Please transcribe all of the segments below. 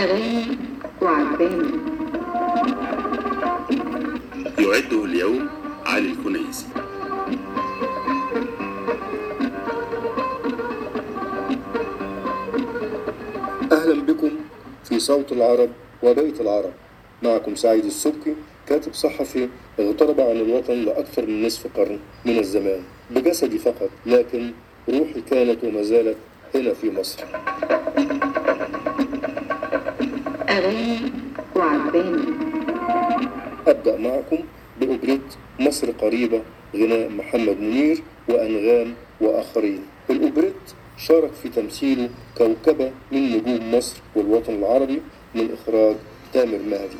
أغاني وعجباني يعده اليوم علي الكنيسي أهلا بكم في صوت العرب وبيت العرب معكم سعيد السبكي كاتب صحفي اغترب عن الوطن لأكثر من نصف قرن من الزمان بجسدي فقط لكن روحي كانت وما زالت هنا في مصر أغاني وعجباني أبدأ معكم بأوبريت مصر قريبة غناء محمد منير وأنغام وآخرين الأوبريت شارك في تمثيله كوكبة من نجوم مصر والوطن العربي من إخراج تامر مهدي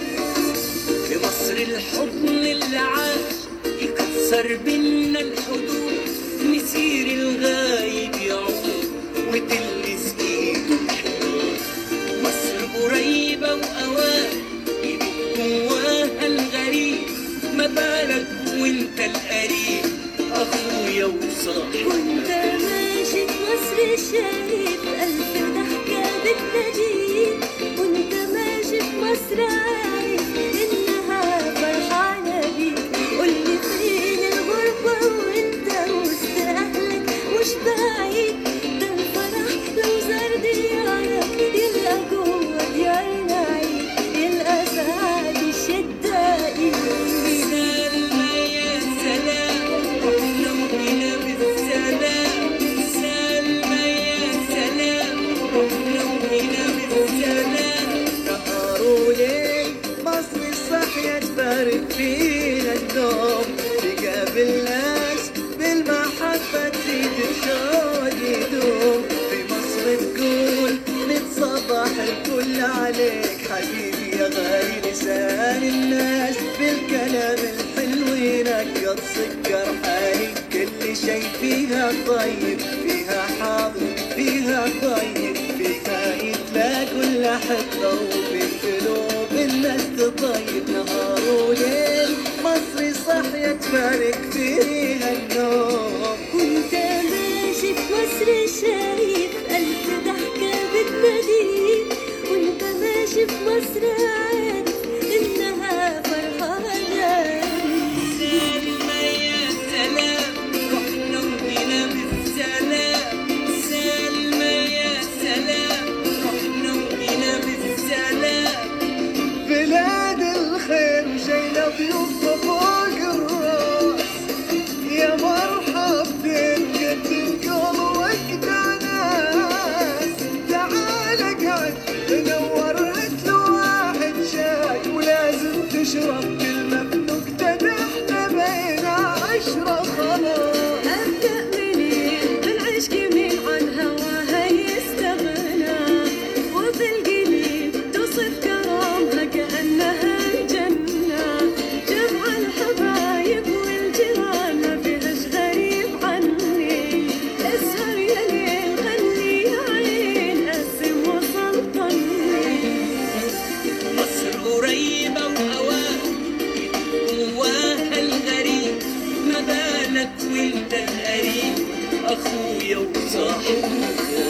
في مصر الحضن اللي عاش يكسر بينا الحدود مسير الغايب يعود وتلمس ايده الحدود مصر قريبة وأوان ايدك جواها الغريب ما بالك وانت القريب اخويا وصاحبي وانت ماشي في مصر شايف ألف ضحكة بتناديك وانت ماشي في مصر عارف إنها فرحانة بيك قولي فين الغربة وانت وسط أهلك مش بعيد ده الفرح لو زار ديارك يلقى جوه ديارنا عيد يلقى سعد الشدة إيد سلمى يا سلام رحنا وجينا بالسلام سلمى يا سلام رحنا وجينا بالسلام نهار وليل مصر الصحية تبارك فينا النوم تقابل ناس بالمحبة تزيد الشوق يدوم في مصر تقول نتصبح الكل عليك حبيبي يا غالي لسان الناس بالكلام الحلو ينقط سكر حالي كل شي فيها طيب فيها حاضر فيها طيب فيها يتلاقوا الأحبة وفي قلوب الناس تطيب نهار وليل مصري صحية تبارك فيها النوم وانت ماشي في مصر شايف ألف ضحكة بتناديك وانت ماشي في مصر عارف إنها فرحانة سلمى يا سلام رحنا وجينا بالسلام سلمى يا سلام رحنا وجينا بالسلام بلاد الخير وجينا ضيوف فوق الراس يا مرحبتين قد القلب وقت ناس تعال اقعد نورت له واحد شاي ولازم تشرب كلمة بنكتة احنا بين عشرة خلاص أبدأ منين بالعشق مين عن هواها يستغنى وبالقليل توصف كرامها كأنها الجنة جمع الحبايب والجيران ما فيهاش غريب عني اسهر يا ليل خلي يا عين قسم وسلطني مصر قريبة وهواها جواها الغريب ما بالك وانت القريب اخويا وصاحبي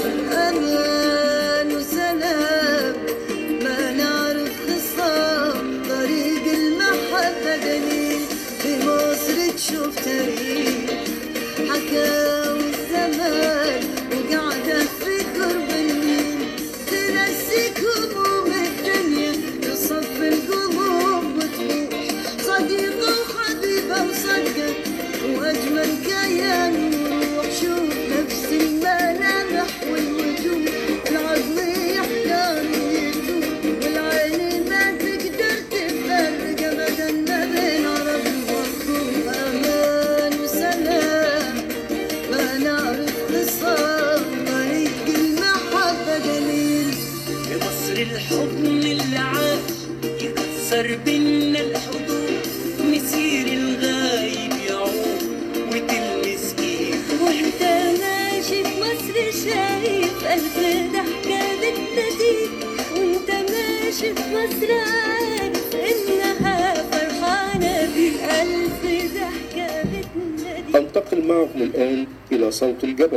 أمان وسلام ما نعرف خصام طريق المحبة دليل في مصر تشوف تاريخ حكاوي الزمان وقاعدة في قرب النيل تنسيك هموم الدنيا تصفي القلوب وتروح صديقة وحبيبة وصدقة وأجمل كيان وروح شوف نفس الملامح والوجوه العظم يحتار ويتوه والعين ما تقدر تفرق أبدا ما بين عرب ومخلوق أمان وسلام ما نعرف خصام طريق المحبة دليل في مصر الحضن اللي عاش يكسر بينا الحدود مسير الغايب يعود وتلمس ايده وانت ماشي في مصر شايف ألف ضحكة بتناديك وانت ماشي في مصر عارف إنها فرحانة بيك ألف ضحكة بتناديك أنتقل معكم الآن إلى صوت الجبل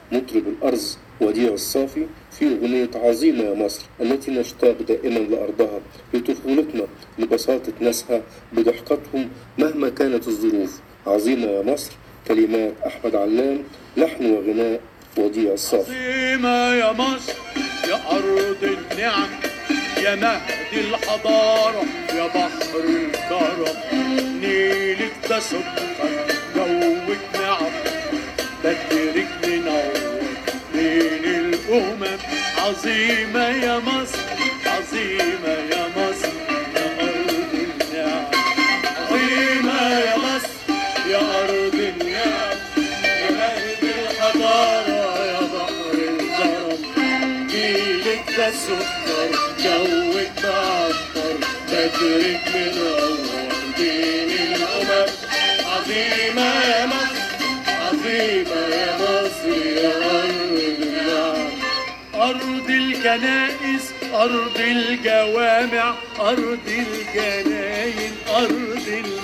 مطرب الأرز وديع الصافي في أغنية عظيمة يا مصر التي نشتاق دائما لأرضها لطفولتنا لبساطة ناسها بضحكتهم مهما كانت الظروف عظيمة يا مصر كلمات أحمد علام لحن وغناء وديع الصافي عظيمة يا مصر يا أرض النعم يا مهد الحضارة يا بحر الكرم نيلك ده سكر جوك نعم بدرك منور بين الأمم عظيمة يا مصر عظيمة يا مصر يا أرض النعم عظيمة يا مصر يا أرض النعم يا مهد الحضارة يا بحر الكرم جيلك ده سكر جوك معطر بدرك منور بين الأمم عظيمة يا مصر عظيمة يا مصر يا أرض النعم أرض الكنائس أرض الجوامع أرض الجناين أرض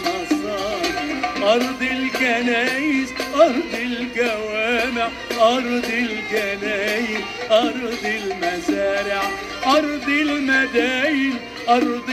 المصانع أرض الكنائس أرض الجوامع أرض الجناين أرض المزارع أرض المداين أرض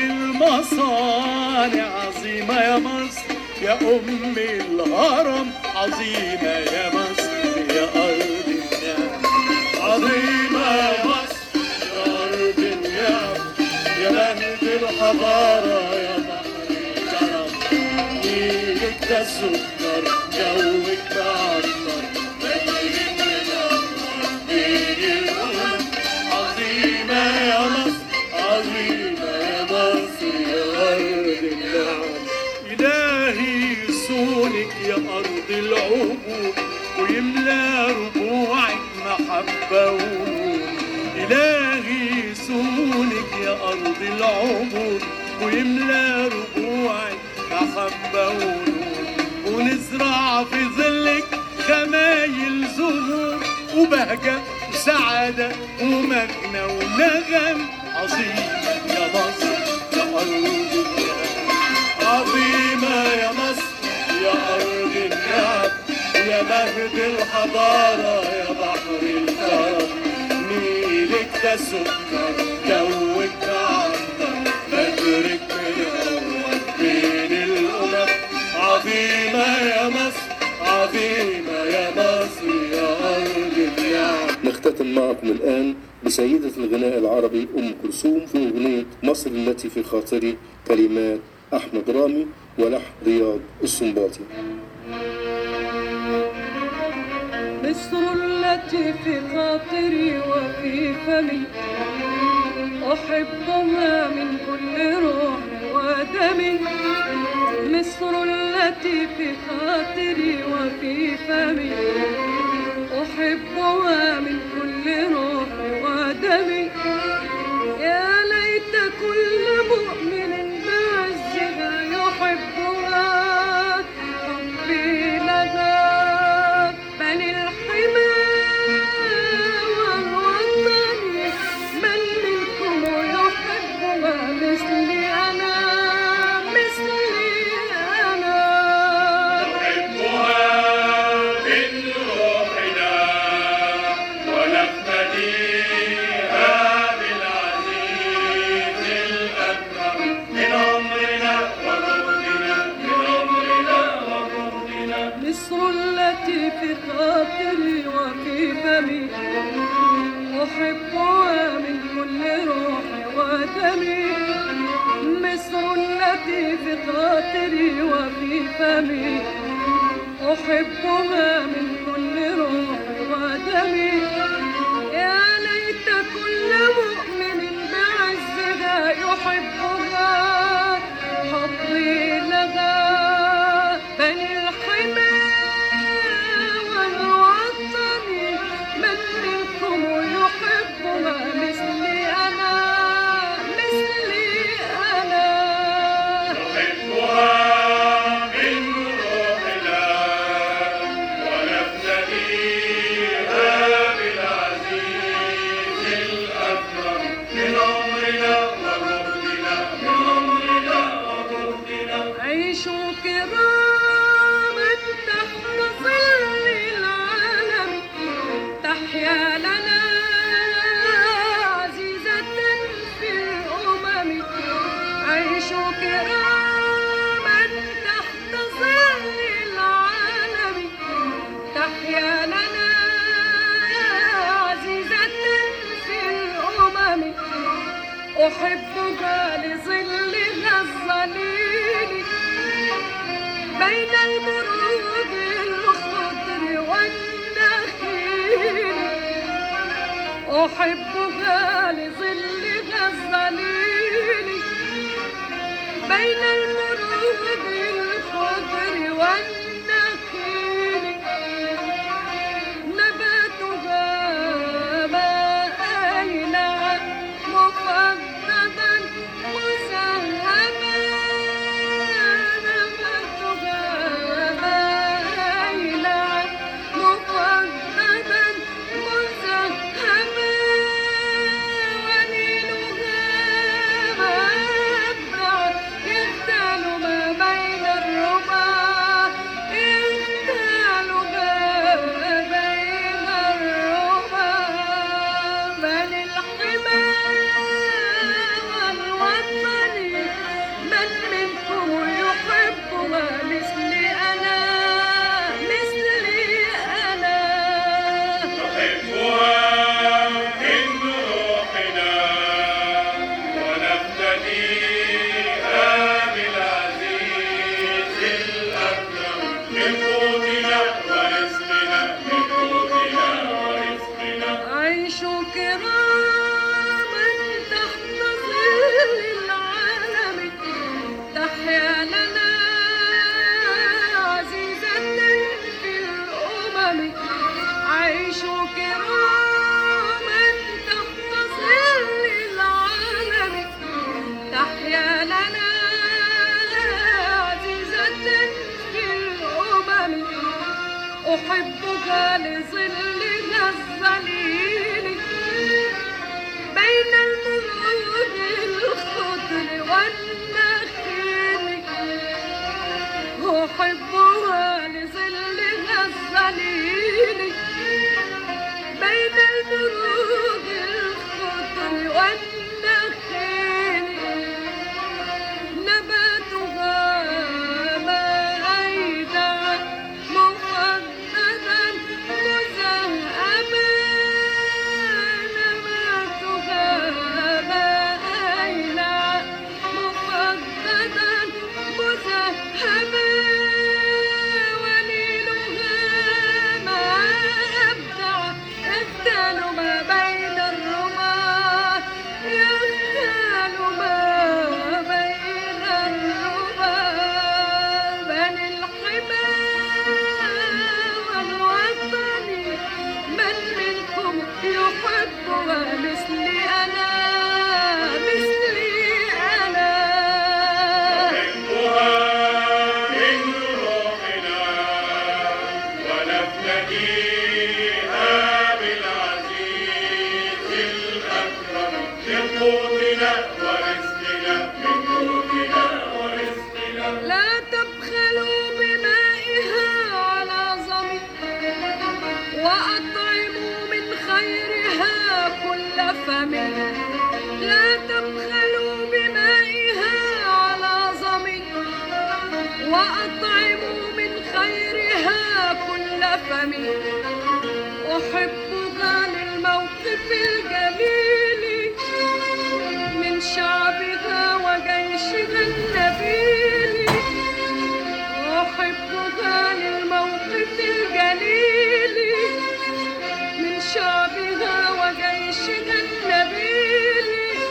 المصانع عظيمة يا مصر يا أم الهرم عظيمة يا مصر يا أرض النعم عظيمة يا مصر يا أرض النعم يا مهد الحضارة يا بحر الكرم نيلك ده سكر جوك معطر بدرك منور بين الأمم عظيمة يا مصر عظيمة يا مصر يا أرض النعم إلهي يصونك يا أرض العبور ويملى ربوعك محبة ونور إلهي يصونك يا أرض العبور ويملى ربوعك محبة ونور ونزرع في ظلك خمايل زهور وبهجة وسعادة ومجنى ونغم عظيم يا مصر يا أرض النعم عظيمة يا مصر يا أرض النعم يا مهد الحضارة يا بحر الكرم نيلك ده سكر جوك معطر بدرك منور بين الأمم عظيمة يا مصر عظيمة يا مصر يا أرض النعم نختتم معكم الآن بسيدة الغناء العربي أم كلثوم في أغنية مصر التي في خاطري كلمات أحمد رامي ولحن رياض السنباطي مصر التي في خاطري وفي فمي أحبها من كل روح ودمي مصر التي في خاطري وفي فمي أحبها من كل روح ودمي يا ليت كل مؤمن بعزها يحبها حبي لها بل الحمى والوطن من منكم يحبها مثلي أنا مثلي أنا نحبها من روحنا ونفتديها بالعزيز الأكرم من عمرنا وجهدنا من عمرنا وجهدنا مصر التي في خاطري وفي فمي أحبها من كل روح ودمي مصر التي في خاطري وفي فمي أحبها من كل روح ودمي يا ليت كل مؤمن بعزها يحبها حبي لها بني الحمى والوطن من منكم يحبها مثلي أنا مثلي أنا نحبها من روحنا ونفتديها بالعزيز الأكرم من عمرنا وجهدنا من عمرنا وجهدنا عيشوا كراما تحت ظل العالم أحبها لظل الظليل بين المروج الخضر والنخيل نباتها مائل مفضدا مزهما نباتها مائل مفضدا مزهما ونيلها مبدع يختال ما بين الربا يختال ما بين الربا بل الحمى والوطن من منكم يحبها مثلي أنا مثلي أنا نحبها من روحنا ونفتديها بالعزيز الأكرم من قوتنا ورزقنا من قوتنا ورزقنا عيش كراما تحت ظل العالم تحيا لنا عزيزة في الأمم عيش كراما تحت ظل العالم تحيا لنا عزيزة في الأمم أحبك لظلها الظليل بين المروج الخضر والنخيل أحبها لظلها الظليل بين المروج الخضر والنخيل نباتها بعيدا مفضدا مزهما نباتها بعيدا مفضدا مزهما ونيلها ما أبدع يختال ما بين الرمى يختال ما بين الرمى بل الحمى والوطن من منكم يحبها مثلي أنا مثلي أنا نحبها من روحنا ونفتديها بالعزيز الأكرم من قوتنا ورزقنا من قوتنا ورزقنا لا تبخلوا بمائها على ظمي وأطعموا من خيرها كل فم لا تبخلوا بمائها على ظمي وأطعموا من خيرها كل فم أحبها للموقف الجليل من شعبها وجيشها النبيل أحبها للموقف الجليل من شعبها وجيشها النبيل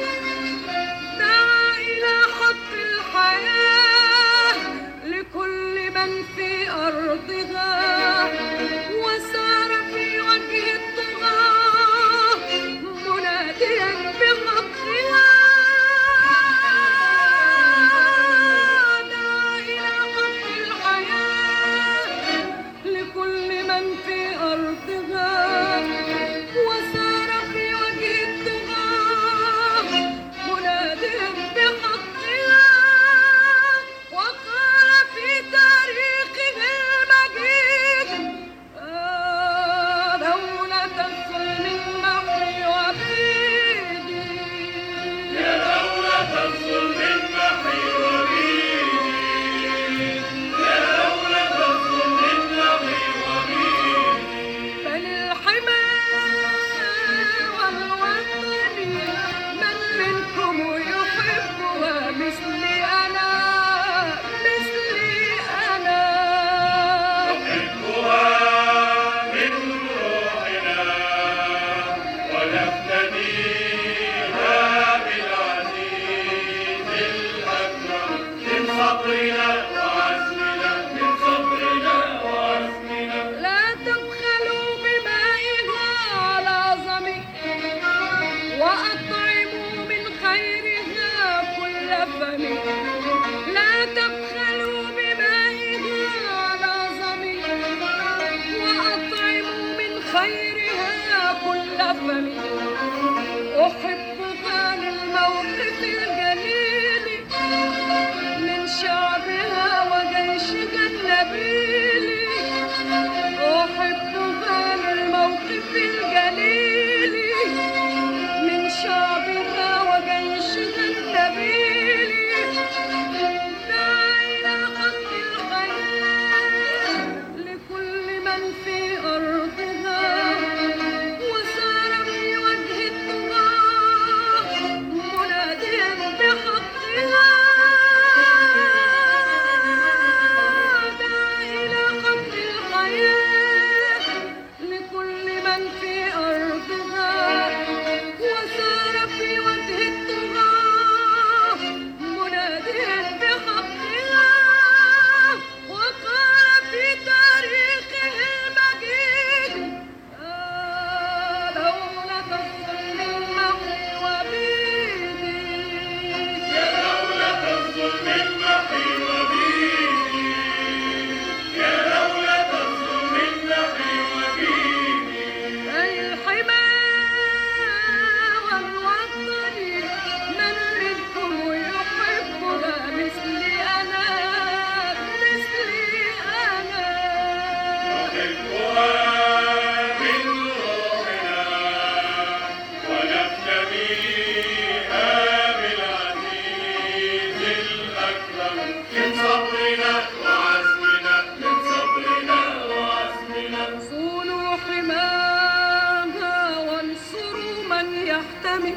دعا إلى حق الحياة لكل من في أرضها وسار في وجه الطغاة صبرنا وعزمنا من صبرنا وعزمنا لا تبخلوا بمائها على ظمي وأطعموا من خيرها كل فم لا تبخلوا بمائها على ظمي وأطعموا من خيرها كل فم أحبها للموقف الجليل من شعبها وجيشها النبيل أحبها للموقف الجليل من شعبها وجيشها النبيل دعا إلى حق الحياة لكل من في أرضها وسار في وجه الطغاة مناديا بحقها دعا إلى حق الحياة لكل من في أرضها وسار في وجه الطغاة مناديا بحقها وقال في تاريخه المجيد آه دولة الظلم المحي وبيدي يا دولة الظلم المحي وبيدي يا دولة الظلم المحي وبيدي أي الحمى والوطن من منكم يحبها مثلي أنا مثلي أنا نحبها من روحنا ونفتديها بالعزيز الأكرم من صبرنا وعزمنا من صبرنا وعزمنا صونوا حماها وانصروا من يحتمي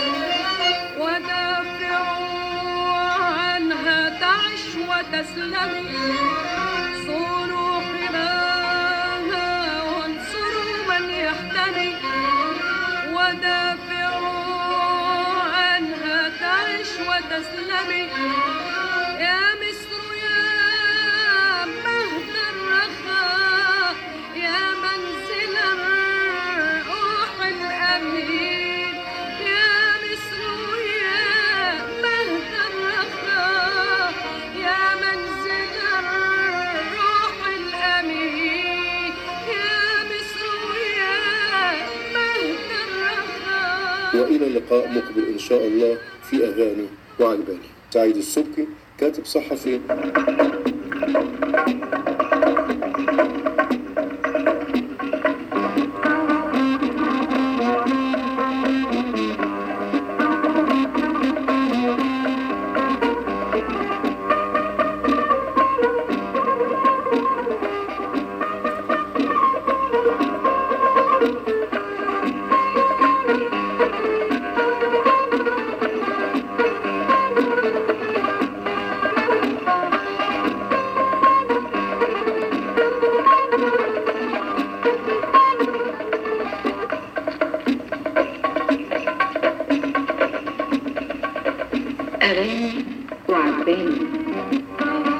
ودافعوا عنها تعش وتسلمي صونوا حماها وانصروا من يحتمي ودافعوا عنها تعش وتسلمي يا مصر يا مهد الرخاء يا منزل الروح الأمين يا مصر يا مهد الرخاء يا منزل الروح الأمين يا مصر يا مهد الرخاء وإلى اللقاء مقبل إن شاء الله في أغاني وعجباني سعيد السبكي كاتب صحفي